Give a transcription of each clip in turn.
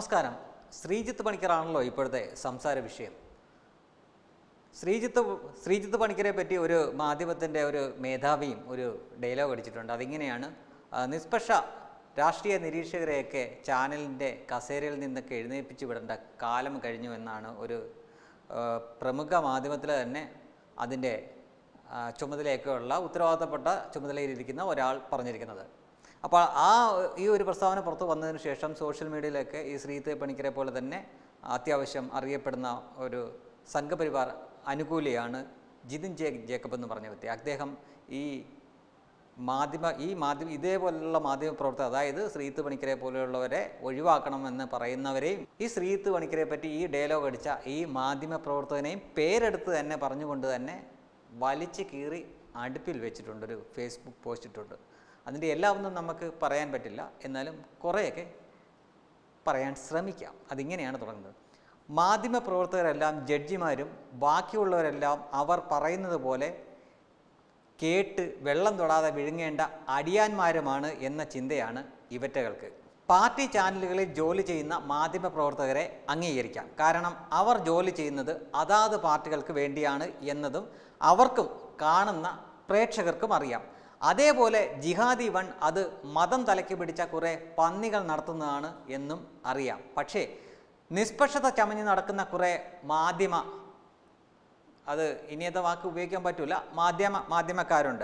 നമസ്കാരം ശ്രീജിത്ത് പണിക്കറാണല്ലോ ഇപ്പോഴത്തെ സംസാര വിഷയം ശ്രീജിത്ത് ശ്രീജിത്ത് പണിക്കരെ പറ്റി ഒരു മാധ്യമത്തിൻ്റെ ഒരു മേധാവിയും ഒരു ഡയലോഗ് അടിച്ചിട്ടുണ്ട് അതിങ്ങനെയാണ് ആ, നിഷ്പക്ഷ രാഷ്ട്രീയ നിരീക്ഷകരെയൊക്കെ ചാനലിൻ്റെ കസേരയിൽ നിന്നൊക്കെ എഴുന്നേൽപ്പിച്ച് വിടേണ്ട കാലം കഴിഞ്ഞു എന്നാണ് ഒരു ആ, പ്രമുഖ മാധ്യമത്തിൽ തന്നെ അതിൻ്റെ ആ, ചുമതലയൊക്കെയുള്ള ഉത്തരവാദിത്തപ്പെട്ട ചുമതലയിലിരിക്കുന്ന ഒരാൾ പറഞ്ഞിരിക്കുന്നത് അപ്പോൾ ആ ഈ ഒരു പ്രസ്താവന പുറത്തു വന്നതിന് ശേഷം സോഷ്യൽ മീഡിയയിലൊക്കെ ഈ ശ്രീജിത്ത് പണിക്കരെ പോലെ തന്നെ അത്യാവശ്യം അറിയപ്പെടുന്ന ഒരു സംഘപരിവാർ അനുകൂലിയാണ് ജിതിൻ ജെ ജേക്കബ് എന്ന് പറഞ്ഞ വ്യക്തി അദ്ദേഹം ഈ മാധ്യമ ഈ മാധ്യമ ഇതേപോലുള്ള മാധ്യമ പ്രവർത്തകർ അതായത് ശ്രീത്ത് പണിക്കരെ പോലെയുള്ളവരെ ഒഴിവാക്കണമെന്ന് പറയുന്നവരെയും ഈ ശ്രീത്ത് പണിക്കരെ പറ്റി ഈ ഡയലോഗ് അടിച്ച ഈ മാധ്യമ പ്രവർത്തകനെയും പേരെടുത്ത് തന്നെ പറഞ്ഞുകൊണ്ട് തന്നെ വലിച്ചു കീറി അടുപ്പിൽ വെച്ചിട്ടുണ്ട് ഒരു ഫേസ്ബുക്ക് പോസ്റ്റ് ഇട്ടുണ്ട് അതിൻ്റെ എല്ലാം ഒന്നും നമുക്ക് പറയാൻ പറ്റില്ല എന്നാലും കുറേയൊക്കെ പറയാൻ ശ്രമിക്കാം അതിങ്ങനെയാണ് തുടങ്ങുന്നത് മാധ്യമ പ്രവർത്തകരെല്ലാം ജഡ്ജിമാരും ബാക്കിയുള്ളവരെല്ലാം അവർ പറയുന്നത് പോലെ കേട്ട് വെള്ളം തൊടാതെ വിഴുങ്ങേണ്ട അടിയാന്മാരുമാണ് എന്ന ചിന്തയാണ് ഇവറ്റകൾക്ക് പാർട്ടി ചാനലുകളിൽ ജോലി ചെയ്യുന്ന മാധ്യമ പ്രവർത്തകരെ അംഗീകരിക്കാം കാരണം അവർ ജോലി ചെയ്യുന്നത് അതാത് പാർട്ടികൾക്ക് വേണ്ടിയാണ് എന്നതും അവർക്കും കാണുന്ന പ്രേക്ഷകർക്കും അറിയാം അതേപോലെ ജിഹാദി വൺ അത് മതം തലയ്ക്ക് പിടിച്ച കുറേ പന്നികൾ നടത്തുന്നതാണ് എന്നും അറിയാം പക്ഷേ നിഷ്പക്ഷത ചമഞ്ഞ് നടക്കുന്ന കുറേ മാധ്യമ അത് ഇനിയത്തെ വാക്ക് ഉപയോഗിക്കാൻ പറ്റില്ല മാധ്യമ മാധ്യമക്കാരുണ്ട്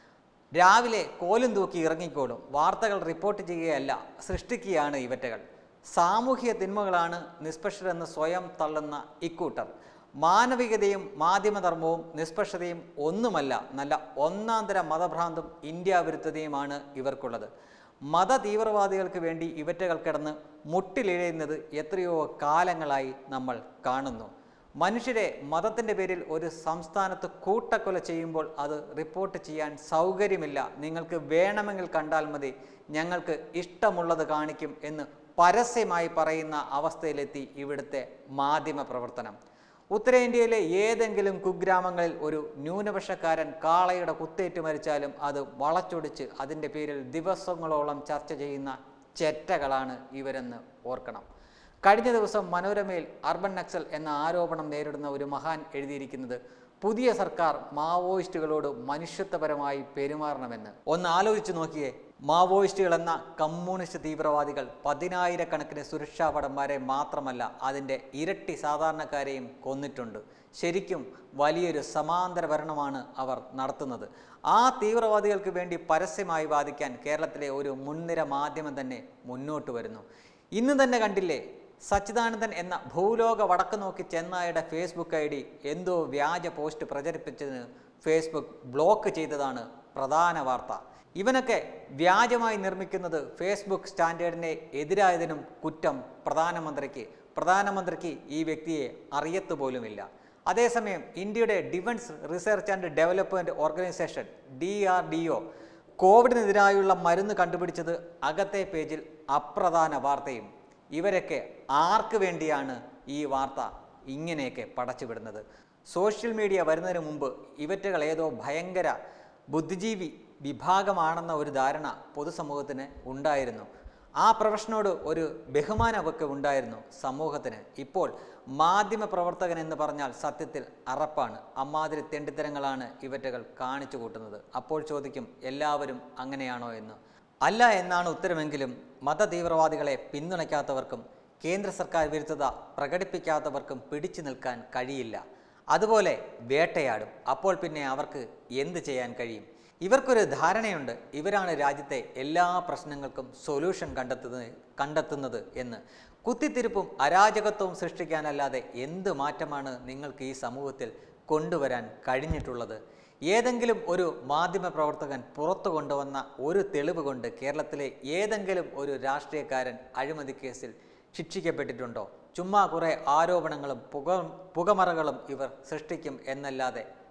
രാവിലെ കോലും തൂക്കി ഇറങ്ങിക്കോളും വാർത്തകൾ റിപ്പോർട്ട് ചെയ്യുകയല്ല സൃഷ്ടിക്കുകയാണ് ഇവറ്റകൾ സാമൂഹിക തിന്മകളാണ് നിഷ്പക്ഷരെന്ന് സ്വയം തള്ളുന്ന ഇക്കൂട്ടർ മാനവികതയും മാധ്യമധർമ്മവും നിഷ്പക്ഷതയും ഒന്നുമല്ല നല്ല ഒന്നാന്തര മതഭ്രാന്തും ഇന്ത്യ വിരുദ്ധതയുമാണ് ഇവർക്കുള്ളത് മത തീവ്രവാദികൾക്ക് വേണ്ടി ഇവറ്റകൾ കിടന്ന് മുട്ടിലിഴയുന്നത് എത്രയോ കാലങ്ങളായി നമ്മൾ കാണുന്നു മനുഷ്യരെ മതത്തിൻ്റെ പേരിൽ ഒരു സംസ്ഥാനത്ത് കൂട്ടക്കൊല ചെയ്യുമ്പോൾ അത് റിപ്പോർട്ട് ചെയ്യാൻ സൗകര്യമില്ല നിങ്ങൾക്ക് വേണമെങ്കിൽ കണ്ടാൽ മതി ഞങ്ങൾക്ക് ഇഷ്ടമുള്ളത് കാണിക്കും എന്ന് പരസ്യമായി പറയുന്ന അവസ്ഥയിലെത്തി ഇവിടുത്തെ മാധ്യമ പ്രവർത്തനം ഉത്തരേന്ത്യയിലെ ഏതെങ്കിലും കുഗ്രാമങ്ങളിൽ ഒരു ന്യൂനപക്ഷക്കാരൻ കാളയുടെ കുത്തേറ്റ് മരിച്ചാലും അത് വളച്ചൊടിച്ച് അതിൻ്റെ പേരിൽ ദിവസങ്ങളോളം ചർച്ച ചെയ്യുന്ന ചെറ്റകളാണ് ഇവരെന്ന് ഓർക്കണം കഴിഞ്ഞ ദിവസം മനോരമയിൽ അർബൻ നക്സൽ എന്ന ആരോപണം നേരിടുന്ന ഒരു മഹാൻ എഴുതിയിരിക്കുന്നത് പുതിയ സർക്കാർ മാവോയിസ്റ്റുകളോട് മനുഷ്യത്വപരമായി പെരുമാറണമെന്ന് ഒന്ന് ആലോചിച്ച് നോക്കിയേ മാവോയിസ്റ്റുകൾ എന്ന കമ്മ്യൂണിസ്റ്റ് തീവ്രവാദികൾ പതിനായിരക്കണക്കിന് സുരക്ഷാ ഭടന്മാരെ മാത്രമല്ല അതിൻ്റെ ഇരട്ടി സാധാരണക്കാരെയും കൊന്നിട്ടുണ്ട് ശരിക്കും വലിയൊരു സമാന്തര ഭരണമാണ് അവർ നടത്തുന്നത് ആ തീവ്രവാദികൾക്ക് വേണ്ടി പരസ്യമായി വാദിക്കാൻ കേരളത്തിലെ ഒരു മുൻനിര മാധ്യമം തന്നെ മുന്നോട്ട് വരുന്നു ഇന്ന് തന്നെ കണ്ടില്ലേ സച്ചിദാനന്ദൻ എന്ന ഭൂലോക വടക്ക് നോക്കി ചെന്നായുടെ ഫേസ്ബുക്ക് ഐ ഡി എന്തോ വ്യാജ പോസ്റ്റ് പ്രചരിപ്പിച്ചതിന് ഫേസ്ബുക്ക് ബ്ലോക്ക് ചെയ്തതാണ് പ്രധാന വാർത്ത ഇവനൊക്കെ വ്യാജമായി നിർമ്മിക്കുന്നത് ഫേസ്ബുക്ക് സ്റ്റാൻഡേർഡിനെ എതിരായതിനും കുറ്റം പ്രധാനമന്ത്രിക്ക് പ്രധാനമന്ത്രിക്ക് ഈ വ്യക്തിയെ അറിയത്തു പോലുമില്ല അതേസമയം ഇന്ത്യയുടെ defence research and development organisation D R D O കോവിഡിനെതിരായുള്ള മരുന്ന് കണ്ടുപിടിച്ചത് അകത്തെ പേജിൽ അപ്രധാന വാർത്തയും ഇവരൊക്കെ ആർക്ക് വേണ്ടിയാണ് ഈ വാർത്ത ഇങ്ങനെയൊക്കെ പടച്ചുവിടുന്നത് സോഷ്യൽ മീഡിയ വരുന്നതിന് മുമ്പ് ഇവറ്റകൾ ഏതോ ഭയങ്കര ബുദ്ധിജീവി വിഭാഗമാണെന്ന ഒരു ധാരണ പൊതുസമൂഹത്തിന് ഉണ്ടായിരുന്നു ആ പ്രൊഫഷനോട് ഒരു ബഹുമാനമൊക്കെ ഉണ്ടായിരുന്നു സമൂഹത്തിന് ഇപ്പോൾ മാധ്യമ പ്രവർത്തകൻ എന്ന് പറഞ്ഞാൽ സത്യത്തിൽ അറപ്പാണ് അമ്മാതിരി തെണ്ടിത്തരങ്ങളാണ് ഇവറ്റകൾ കാണിച്ചു കൂട്ടുന്നത് അപ്പോൾ ചോദിക്കും എല്ലാവരും അങ്ങനെയാണോ എന്ന് അല്ല എന്നാണ് ഉത്തരമെങ്കിലും മത തീവ്രവാദികളെ പിന്തുണയ്ക്കാത്തവർക്കും കേന്ദ്ര സർക്കാർ വിരുദ്ധത പ്രകടിപ്പിക്കാത്തവർക്കും പിടിച്ചു നിൽക്കാൻ കഴിയില്ല അതുപോലെ വേട്ടയാടും അപ്പോൾ പിന്നെ അവർക്ക് എന്ത് ചെയ്യാൻ കഴിയും ഇവർക്കൊരു ധാരണയുണ്ട് ഇവരാണ് രാജ്യത്തെ എല്ലാ പ്രശ്നങ്ങൾക്കും സൊല്യൂഷൻ കണ്ടെത്തുന്നത് കണ്ടെത്തുന്നത് എന്ന് കുത്തിത്തിരിപ്പും അരാജകത്വവും സൃഷ്ടിക്കാനല്ലാതെ എന്ത് മാറ്റമാണ് നിങ്ങൾക്ക് ഈ സമൂഹത്തിൽ കൊണ്ടുവരാൻ കഴിഞ്ഞിട്ടുള്ളത് ഏതെങ്കിലും ഒരു മാധ്യമ പ്രവർത്തകൻ പുറത്തു കൊണ്ടുവന്ന ഒരു തെളിവ് കൊണ്ട് കേരളത്തിലെ ഏതെങ്കിലും ഒരു രാഷ്ട്രീയക്കാരൻ അഴിമതി കേസിൽ ശിക്ഷിക്കപ്പെട്ടിട്ടുണ്ടോ ചുമ്മാ കുറേ ആരോപണങ്ങളും പുക പുകമറകളും ഇവർ സൃഷ്ടിക്കും എന്നല്ലാതെ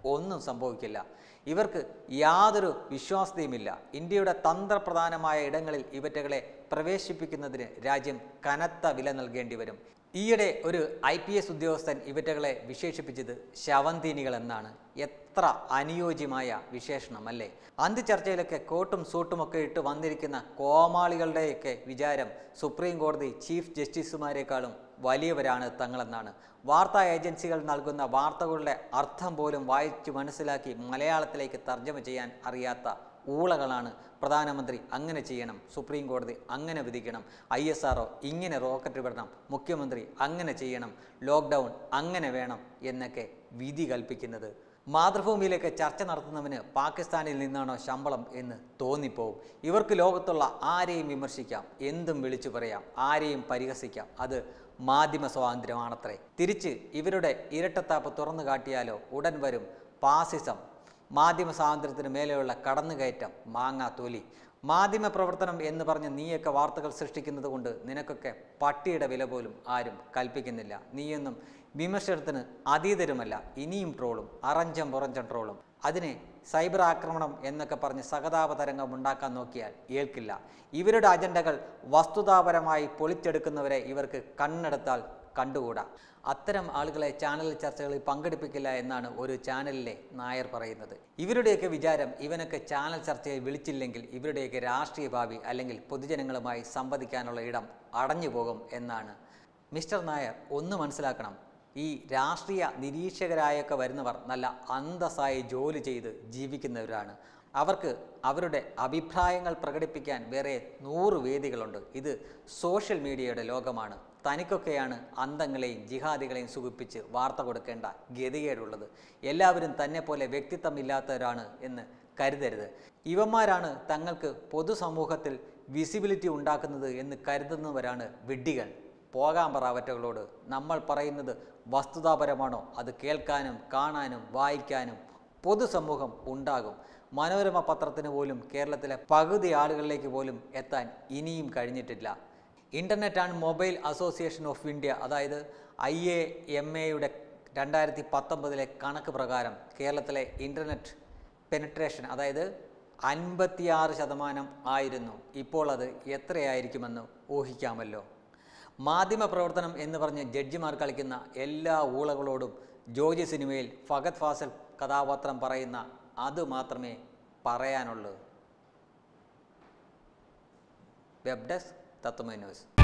ഒന്നും സംഭവിക്കില്ല ഇവർക്ക് യാതൊരു വിശ്വാസ്യതയുമില്ല ഇന്ത്യയുടെ തന്ത്രപ്രധാനമായ ഇടങ്ങളിൽ ഇവറ്റകളെ പ്രവേശിപ്പിക്കുന്നതിന് രാജ്യം കനത്ത വില നൽകേണ്ടി വരും ഈയിടെ ഒരു ഐ പി എസ് ഉദ്യോഗസ്ഥൻ ഇവറ്റകളെ വിശേഷിപ്പിച്ചത് ശവന്തീനികൾ എന്നാണ് എത്ര അനുയോജ്യമായ വിശേഷണം അല്ലേ അന്ത്യചർച്ചയിലൊക്കെ കോട്ടും സൂട്ടുമൊക്കെ ഇട്ട് വന്നിരിക്കുന്ന കോമാളികളുടെയൊക്കെ വിചാരം സുപ്രീം കോടതി ചീഫ് ജസ്റ്റിസുമാരെക്കാളും വലിയവരാണ് തങ്ങളെന്നാണ് വാർത്താ ഏജൻസികൾ നൽകുന്ന വാർത്തകളുടെ അർത്ഥം പോലും വായിച്ചു മനസ്സിലാക്കി മലയാളത്തിലേക്ക് തർജ്ജമ ചെയ്യാൻ അറിയാത്ത ഊളകളാണ് പ്രധാനമന്ത്രി അങ്ങനെ ചെയ്യണം സുപ്രീം കോടതി അങ്ങനെ വിധിക്കണം ഐ എസ് ആർ ഇങ്ങനെ റോക്കറ്റ് വിടണം മുഖ്യമന്ത്രി അങ്ങനെ ചെയ്യണം ലോക്ക്ഡൗൺ അങ്ങനെ വേണം എന്നൊക്കെ വിധി കൽപ്പിക്കുന്നത് മാതൃഭൂമിയിലേക്ക് ചർച്ച നടത്തുന്നവന് പാകിസ്ഥാനിൽ നിന്നാണോ ശമ്പളം എന്ന് തോന്നിപ്പോവും ഇവർക്ക് ലോകത്തുള്ള ആരെയും വിമർശിക്കാം എന്തും വിളിച്ചു പറയാം ആരെയും പരിഹസിക്കാം അത് മാധ്യമ സ്വാതന്ത്ര്യമാണത്രേ തിരിച്ച് ഇവരുടെ ഇരട്ടത്താപ്പ് തുറന്നു കാട്ടിയാലോ ഉടൻ വരും പാസിസം മാധ്യമ സ്വാതന്ത്ര്യത്തിന് മേലെയുള്ള കടന്നുകയറ്റം മാങ്ങാ തൊലി മാധ്യമ പ്രവർത്തനം എന്ന് പറഞ്ഞ് നീയൊക്കെ വാർത്തകൾ സൃഷ്ടിക്കുന്നത് കൊണ്ട് നിനക്കൊക്കെ പട്ടിയുടെ വില പോലും ആരും കൽപ്പിക്കുന്നില്ല നീയൊന്നും വിമർശനത്തിന് അതീതരുമല്ല ഇനിയും ട്രോളും അറഞ്ചം പുറഞ്ചം ട്രോളും അതിനെ സൈബർ ആക്രമണം എന്നൊക്കെ പറഞ്ഞ് സഹതാപ തരംഗം ഉണ്ടാക്കാൻ നോക്കിയാൽ ഏൽക്കില്ല ഇവരുടെ അജണ്ടകൾ വസ്തുതാപരമായി പൊളിച്ചെടുക്കുന്നവരെ ഇവർക്ക് കണ്ണെടുത്താൽ കണ്ടുകൂടാ അത്തരം ആളുകളെ ചാനൽ ചർച്ചകളിൽ പങ്കെടുപ്പിക്കില്ല എന്നാണ് ഒരു ചാനലിലെ നായർ പറയുന്നത് ഇവരുടെയൊക്കെ വിചാരം ഇവനൊക്കെ ചാനൽ ചർച്ചയിൽ വിളിച്ചില്ലെങ്കിൽ ഇവരുടെയൊക്കെ രാഷ്ട്രീയ ഭാവി അല്ലെങ്കിൽ പൊതുജനങ്ങളുമായി സംവദിക്കാനുള്ള ഇടം അടഞ്ഞു പോകും എന്നാണ് മിസ്റ്റർ നായർ ഒന്ന് മനസ്സിലാക്കണം ഈ രാഷ്ട്രീയ നിരീക്ഷകരായൊക്കെ വരുന്നവർ നല്ല അന്തസ്സായി ജോലി ചെയ്ത് ജീവിക്കുന്നവരാണ് അവർക്ക് അവരുടെ അഭിപ്രായങ്ങൾ പ്രകടിപ്പിക്കാൻ വേറെ നൂറ് വേദികളുണ്ട് ഇത് സോഷ്യൽ മീഡിയയുടെ ലോകമാണ് തനിക്കൊക്കെയാണ് അന്തങ്ങളെയും ജിഹാദികളെയും സുഖിപ്പിച്ച് വാർത്ത കൊടുക്കേണ്ട ഗതികേടുള്ളത് എല്ലാവരും തന്നെ പോലെ വ്യക്തിത്വമില്ലാത്തവരാണ് എന്ന് കരുതരുത് ഇവന്മാരാണ് തങ്ങൾക്ക് പൊതുസമൂഹത്തിൽ വിസിബിലിറ്റി ഉണ്ടാക്കുന്നത് എന്ന് കരുതുന്നവരാണ് വിഡ്ഢികൾ പോകാൻ പറ അവറ്റകളോട് നമ്മൾ പറയുന്നത് വസ്തുതാപരമാണോ അത് കേൾക്കാനും കാണാനും വായിക്കാനും പൊതുസമൂഹം ഉണ്ടാകും മനോരമ പത്രത്തിന് പോലും കേരളത്തിലെ പകുതി ആളുകളിലേക്ക് പോലും എത്താൻ ഇനിയും കഴിഞ്ഞിട്ടില്ല internet and mobile association of India അതായത് ഐ എ എം എയുടെ രണ്ടായിരത്തി പത്തൊമ്പതിലെ കണക്ക് പ്രകാരം കേരളത്തിലെ ഇൻ്റർനെറ്റ് പെനട്രേഷൻ അതായത് അൻപത്തിയാറ് ശതമാനം ആയിരുന്നു ഇപ്പോൾ അത് എത്രയായിരിക്കുമെന്ന് ഊഹിക്കാമല്ലോ മാധ്യമപ്രവർത്തനം എന്ന് പറഞ്ഞ് ജഡ്ജിമാർ കളിക്കുന്ന എല്ലാ ഊളകളോടും ജോജി സിനിമയിൽ ഫഗത് ഫാസൽ കഥാപാത്രം പറയുന്ന അത് മാത്രമേ പറയാനുള്ളൂ വെബ് ഡെസ്ക് തത്വമേ ന്യൂസ്